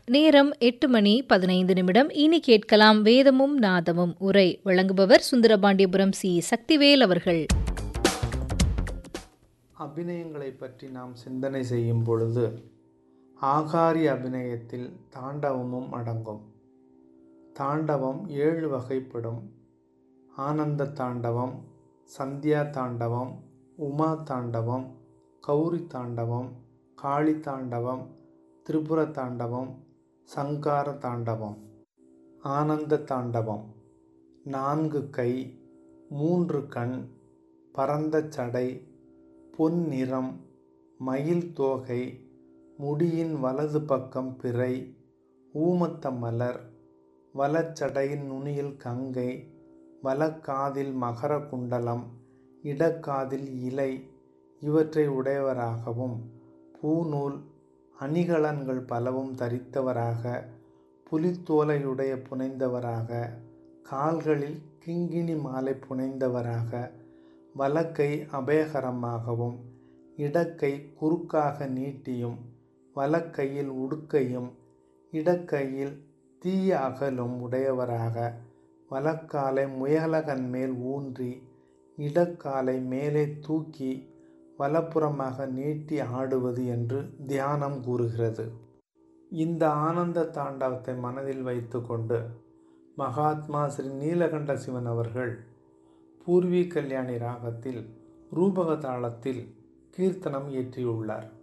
நேரம் எட்டு மணி பதினைந்து நிமிடம் இனி கேட்கலாம் வேதமும் நாதமும் உரை வழங்குபவர் சுந்தரபாண்டியபுரம் சி சக்திவேல் அவர்கள் அபிநயங்களை பற்றி நாம் சிந்தனை செய்யும் பொழுது ஆகாரி அபிநயத்தில் தாண்டவமும் அடங்கும் தாண்டவம் ஏழு வகைப்படும் ஆனந்த தாண்டவம் சந்தியா தாண்டவம் உமா தாண்டவம் கௌரி தாண்டவம் காளி தாண்டவம் திரிபுர தாண்டவம் சங்கார தாண்டவம் ஆனந்த தாண்டவம் நான்கு கை மூன்று கண் பரந்த சடை பொன்னிறம் மயில் தோகை முடியின் வலது பக்கம் பிறை ஊமத்த மலர் வலச்சடையின் நுனியில் கங்கை வலக்காதில் மகர குண்டலம் இடக்காதில் இலை இவற்றை உடையவராகவும் பூநூல் அணிகலன்கள் பலவும் தரித்தவராக புலித்தோலையுடைய புனைந்தவராக கால்களில் கிங்கினி மாலை புனைந்தவராக வலக்கை அபயகரமாகவும் இடக்கை குறுக்காக நீட்டியும் வலக்கையில் உடுக்கையும் இடக்கையில் தீய அகலும் உடையவராக வலக்காலை முயலகன் மேல் ஊன்றி இடக்காலை மேலே தூக்கி வலப்புறமாக நீட்டி ஆடுவது என்று தியானம் கூறுகிறது இந்த ஆனந்த தாண்டவத்தை மனதில் வைத்துக்கொண்டு மகாத்மா ஸ்ரீ நீலகண்ட சிவன் அவர்கள் பூர்வி கல்யாணி ராகத்தில் ரூபக தாளத்தில் கீர்த்தனம் இயற்றியுள்ளார்